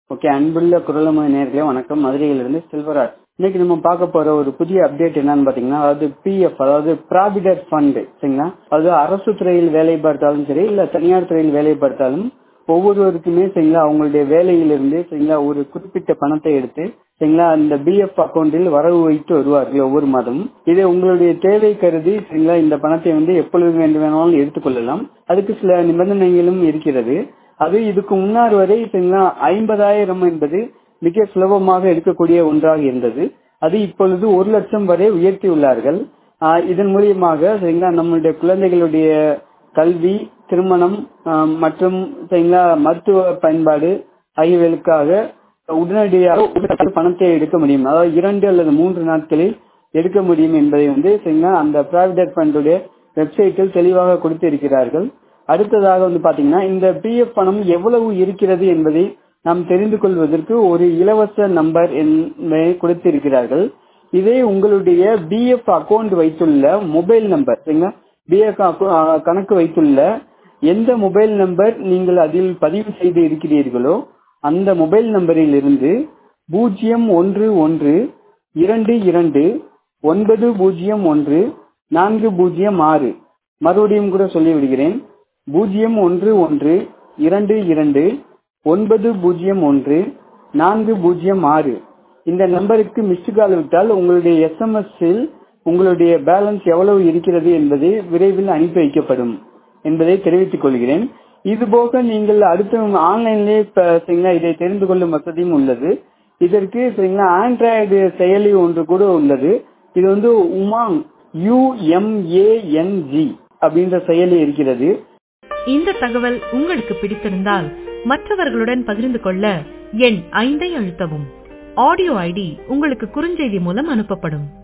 okay அன்புள்ள குரலமை நேர்களே வணக்கம் மதுரையிலிருந்து செல்வராஜ் இன்னைக்கு நம்ம பார்க்க போற ஒரு புதிய அப்டேட் என்னன்னு பாத்தீங்கன்னா அதாவது பிஎஃப் அதாவது ப்ராவிடென்ட் ஃபண்ட் சரிங்களா அது அரசு துறையில் வேலை பார்த்தாலும் சரி இல்ல தனியார் துறையில் வேலை பார்த்தாலும் ஒவ்வொருவருக்குமே சரிங்களா அவங்களுடைய வேலையிலிருந்து சரிங்களா ஒரு குறிப்பிட்ட பணத்தை எடுத்து சரிங்களா அந்த பிஎஃப் அக்கௌண்டில் வரவு வைத்து வருவார்கள் ஒவ்வொரு மாதமும் இதை உங்களுடைய தேவை கருதி சரிங்களா இந்த பணத்தை வந்து எப்பொழுது வேண்டுமானாலும் எடுத்துக்கொள்ளலாம் அதுக்கு சில நிபந்தனைகளும் இருக்கிறது அது இதுக்கு முன்னார் வரை சரிங்களா ஐம்பதாயிரம் என்பது மிக சுலபமாக எடுக்கக்கூடிய ஒன்றாக இருந்தது அது இப்பொழுது ஒரு லட்சம் வரை உயர்த்தி உள்ளார்கள் இதன் மூலியமாக சரிங்களா நம்மளுடைய குழந்தைகளுடைய கல்வி திருமணம் மற்றும் சரிங்களா மருத்துவ பயன்பாடு ஆகியவர்களுக்காக உடனடியாக பணத்தை எடுக்க முடியும் அதாவது இரண்டு அல்லது மூன்று நாட்களில் எடுக்க முடியும் என்பதை வந்து சரிங்களா அந்த ப்ராவிடென்ட் ஃபண்டுடைய வெப்சைட்டில் தெளிவாக கொடுத்திருக்கிறார்கள் அடுத்ததாக வந்து பாத்தீங்கன்னா இந்த பிஎஃப் பணம் எவ்வளவு இருக்கிறது என்பதை நாம் தெரிந்து கொள்வதற்கு ஒரு இலவச நம்பர் என்பதை கொடுத்திருக்கிறார்கள் இதே உங்களுடைய பிஎஃப் அக்கௌண்ட் வைத்துள்ள மொபைல் நம்பர் சரிங்களா பிஎஃப் கணக்கு வைத்துள்ள எந்த மொபைல் நம்பர் நீங்கள் அதில் பதிவு செய்து இருக்கிறீர்களோ அந்த மொபைல் நம்பரில் இருந்து பூஜ்ஜியம் ஒன்று ஒன்று இரண்டு இரண்டு ஒன்பது பூஜ்ஜியம் ஒன்று நான்கு பூஜ்ஜியம் ஆறு மறுபடியும் கூட சொல்லிவிடுகிறேன் பூஜ்ஜியம் ஒன்று ஒன்று இரண்டு இரண்டு ஒன்பது பூஜ்ஜியம் ஒன்று நான்கு பூஜ்ஜியம் ஆறு இந்த நம்பருக்கு மிஸ்டு கால் விட்டால் உங்களுடைய எஸ்எம்எஸ் உங்களுடைய பேலன்ஸ் எவ்வளவு இருக்கிறது என்பது விரைவில் அனுப்பி வைக்கப்படும் என்பதை தெரிவித்துக் கொள்கிறேன் இது போக நீங்கள் அடுத்த ஆன்லைன்லேயே சரிங்களா இதை தெரிந்து கொள்ளும் வசதியும் உள்ளது இதற்கு சரிங்களா ஆண்ட்ராய்டு செயலி ஒன்று கூட உள்ளது இது வந்து உமாங் யுஎம்ஏஎன்ஜி அப்படின்ற செயலி இருக்கிறது இந்த தகவல் உங்களுக்கு பிடித்திருந்தால் மற்றவர்களுடன் பகிர்ந்து கொள்ள எண் ஐந்தை அழுத்தவும் ஆடியோ ஐடி உங்களுக்கு குறுஞ்செய்தி மூலம் அனுப்பப்படும்